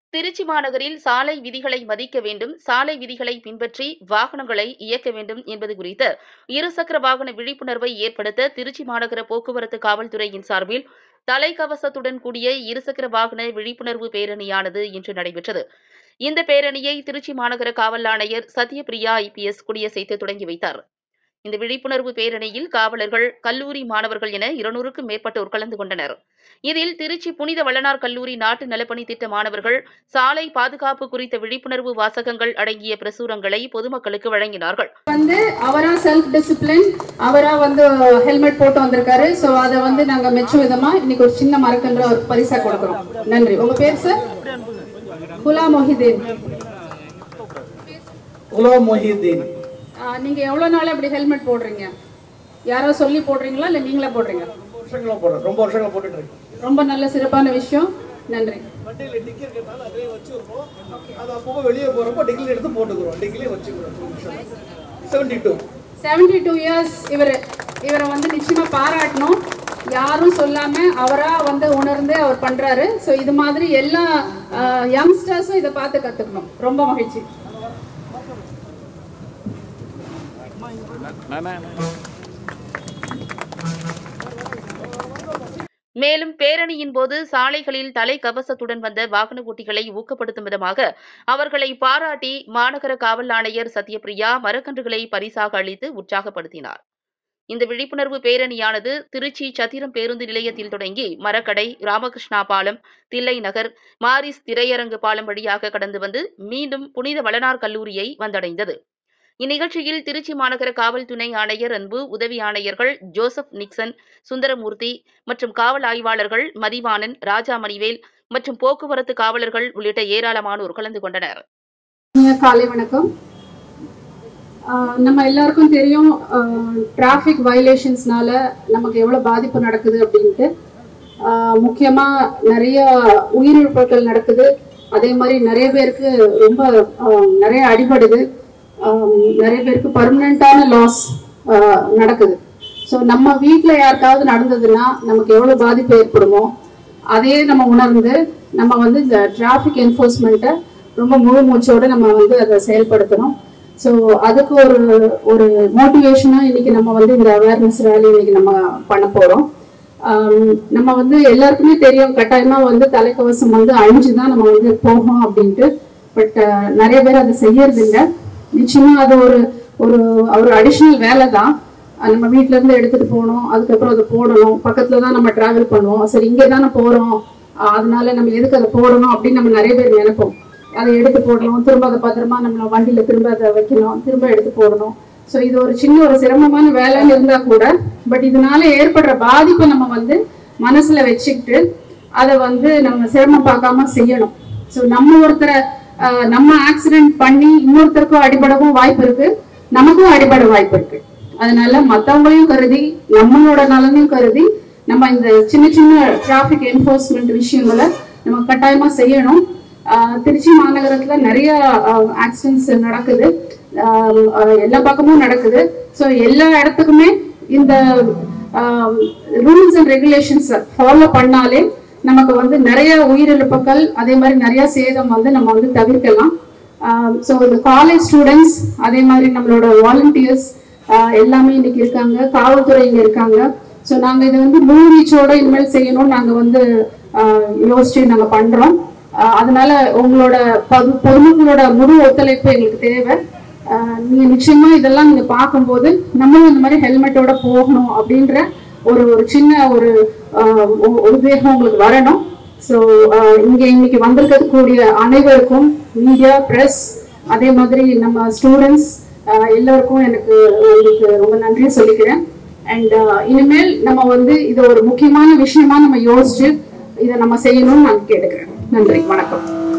திருச்சி மாநகரில் சாலை விதிகளை மதிக்க வேண்டும் சாலை விதிகளை பின்பற்றி வாகனங்களை இயக்க வேண்டும் என்பது குறித்து இருசக்கர வாகன விழிப்புணர்வை ஏற்படுத்த திருச்சி மாநகர போக்குவரத்து காவல்துறையின் சார்பில் தலைக்கவசத்துடன் கூடிய இருசக்கர வாகன விழிப்புணர்வு பேரணியானது இன்று நடைபெற்றது இந்த பேரணியை திருச்சி மாநகர காவல் ஆணையர் சத்யபிரியா ஐபிஎஸ் கொடியசைத்து தொடங்கி வைத்தார் இந்த விழிப்புணர்வு பேரணியில் காவலர்கள் கல்லூரி மாணவர்கள் என இருநூறுக்கும் மேற்பட்டோர் கலந்து கொண்டனர் இதில் திருச்சி புனித வள்ளனார் கல்லூரி நாட்டு நலப்பணி திட்ட மாணவர்கள் சாலை பாதுகாப்பு குறித்த விழிப்புணர்வு வாசகங்கள் அடங்கிய பிரசுரங்களை பொதுமக்களுக்கு வழங்கினார்கள் வந்து அவரா செல்ஃப் டிசிப்ளின் அவரா வந்து ஹெல்மெட் போட்டு வந்திருக்காரு சோ அத வந்து நாங்க மெச்சு விதமா இன்னைக்கு ஒரு சின்ன மரக்கன்று ஒரு பரிசா கொடுக்கிறோம் நன்றி உங்க பேர் சார் குலா மொஹிதீன் குலாம் மொஹிதீன் ஆ, நீங்க எவ்வளவு நாளா இப்படி ஹெல்மெட் போடுறீங்க யாரோ சொல்லி போடுறீங்களா இல்ல நீங்களே போடுறீங்க வருஷங்களா போடுறேன் ரொம்ப வருஷங்களா போட்டுட்டு இருக்கேன் ரொம்ப நல்ல சிறப்பான விஷயம் நன்றி வண்டியில் டிக்கி இருக்கிறதால அதிலே வச்சுருக்கோம் அது அப்பப்போ வெளியே போகிறப்போ டிக்கில் எடுத்து போட்டுக்கிறோம் டிக்கிலே வச்சுக்கிறோம் seventy two seventy two years இவர் இவரை வந்து நிச்சயமா பாராட்டணும் யாரும் சொல்லாம அவரா வந்து உணர்ந்து அவர் பண்றாரு ஸோ இது மாதிரி எல்லா யங்ஸ்டர்ஸும் இதை பார்த்து கத்துக்கணும் ரொம்ப மகிழ்ச்சி மேலும் பேரணியின் போது சாலைகளில் தலைக்கவசத்துடன் வந்த வாகன ஓட்டிகளை ஊக்கப்படுத்தும் விதமாக அவர்களை பாராட்டி மாநகர காவல் ஆணையர் சத்யபிரியா மரக்கன்றுகளை பரிசாக அளித்து உற்சாகப்படுத்தினார் இந்த விழிப்புணர்வு பேரணியானது திருச்சி சத்திரம் பேருந்து நிலையத்தில் தொடங்கி மரக்கடை ராமகிருஷ்ணா பாலம் தில்லை நகர் மாரிஸ் திரையரங்கு பாலம் வழியாக கடந்து வந்து மீண்டும் புனித வளனார் கல்லூரியை வந்தடைந்தது இந்நிகழ்ச்சியில் திருச்சி மாநகர காவல் துணை ஆணையர் அன்பு உதவி ஆணையர்கள் ஜோசப் நிக்சன் சுந்தரமூர்த்தி மற்றும் காவல் ஆய்வாளர்கள் மதிவாணன் ராஜா மணிவேல் மற்றும் போக்குவரத்து காவலர்கள் உள்ளிட்ட ஏராளமானோர் கலந்து கொண்டனர் இனிய காலை வணக்கம் ஆஹ் நம்ம எல்லாருக்கும் தெரியும் டிராஃபிக் வயலேஷன்ஸ்னால நமக்கு எவ்வளவு பாதிப்பு நடக்குது அப்படின்ட்டு ஆஹ் முக்கியமா நிறைய உயிரிழப்புகள் நடக்குது அதே மாதிரி நிறைய பேருக்கு ரொம்ப ஆஹ் நிறைய அடிபடுது ஆஹ் நிறைய பேருக்கு பர்மனண்டான லாஸ் நடக்குது ஸோ நம்ம வீட்டில் யாருக்காவது நடந்ததுன்னா நமக்கு எவ்வளோ பாதிப்பு ஏற்படுமோ அதையே நம்ம உணர்ந்து நம்ம வந்து இந்த டிராஃபிக் என்ஃபோர்ஸ்மெண்ட்டை ரொம்ப முழு மூச்சோட நம்ம வந்து அதை செயல்படுத்தணும் ஸோ அதுக்கு ஒரு ஒரு மோட்டிவேஷனாக இன்னைக்கு நம்ம வந்து இந்த அவேர்னஸ் ரேலி இன்னைக்கு நம்ம பண்ண போகிறோம் நம்ம வந்து எல்லாருக்குமே தெரியும் கட்டாயமாக வந்து தலைக்கவசம் வந்து அழிஞ்சு தான் நம்ம வந்து போகணும் அப்படின்ட்டு பட் நிறைய பேர் அதை செய்யறது இல்லை நிச்சயமா அது ஒரு ஒரு ஒரு அடிஷ்னல் வேலை தான் அது நம்ம வீட்ல இருந்து எடுத்துட்டு போகணும் அதுக்கப்புறம் அதை போடணும் பக்கத்துல தான் நம்ம டிராவல் பண்ணுவோம் சரி இங்கே தானே போறோம் ஆஹ் அதனால நம்ம எதுக்கு அதை போடணும் அப்படின்னு நம்ம நிறைய பேர் நினைப்போம் அதை எடுத்து போடணும் திரும்ப அதை பத்திரமா நம்ம வண்டியில திரும்ப அதை வைக்கணும் திரும்ப எடுத்து போடணும் ஸோ இது ஒரு சின்ன ஒரு சிரமமான வேலைன்னு இருந்தா கூட பட் இதனால ஏற்படுற பாதிப்பை நம்ம வந்து மனசுல வச்சுக்கிட்டு அதை வந்து நம்ம சிரமம் பார்க்காம செய்யணும் ஸோ நம்ம ஒருத்தரை ஆஹ் நம்ம ஆக்சிடென்ட் பண்ணி இன்னொருத்தருக்கும் அடிபடவும் வாய்ப்பு இருக்கு நமக்கும் அடிபட வாய்ப்பு இருக்கு அதனால மத்தவங்களையும் கருதி நம்மளோட நலனையும் கருதி நம்ம இந்த சின்ன சின்ன டிராஃபிக் என்ஃபோர்ஸ்மெண்ட் விஷயங்களை நம்ம கட்டாயமா செய்யணும் ஆஹ் திருச்சி மாநகரத்துல நிறைய ஆக்சிடென்ட்ஸ் நடக்குது ஆஹ் ஆஹ் எல்லா பக்கமும் நடக்குது ஸோ எல்லா இடத்துக்குமே இந்த ரூல்ஸ் அண்ட் ரெகுலேஷன்ஸ் ஃபாலோ பண்ணாலே நமக்கு வந்து நிறைய உயிரிழப்புகள் அதே மாதிரி நிறைய சேதம் வந்து நம்ம வந்து தவிர்க்கலாம் ஸோ இந்த காலேஜ் ஸ்டூடெண்ட்ஸ் அதே மாதிரி நம்மளோட வாலண்டியர்ஸ் எல்லாமே இன்னைக்கு இருக்காங்க காவல்துறை இங்க இருக்காங்க ஸோ நாங்கள் இதை வந்து முழு வீச்சோட இனிமேல் செய்யணும்னு நாங்கள் வந்து ஆஹ் யோசிச்சு நாங்கள் பண்றோம் ஆஹ் அதனால உங்களோட பொது பொதுமக்களோட முழு ஒத்துழைப்பு எங்களுக்கு தேவை ஆஹ் நீங்க நிச்சயமா இதெல்லாம் நீங்க பார்க்கும்போது நம்மளும் இந்த மாதிரி ஹெல்மெட்டோட போகணும் அப்படின்ற ஒரு ஒரு சின்ன ஒரு ஆஹ் உ- உத்வேகம் உங்களுக்கு வரணும் ஸோ இங்க இன்னைக்கு வந்திருக்கக்கூடிய அனைவருக்கும் மீடியா பிரஸ் அதே மாதிரி நம்ம ஸ்டூடெண்ட்ஸ் எல்லாருக்கும் எனக்கு உங்களுக்கு ரொம்ப நன்றி சொல்லிக்கிறேன் அண்ட் இனிமேல் நம்ம வந்து இதை ஒரு முக்கியமான விஷயமா நம்ம யோசிச்சு இதை நம்ம செய்யணும்னு நான் கேட்டுக்கிறேன் நன்றி வணக்கம்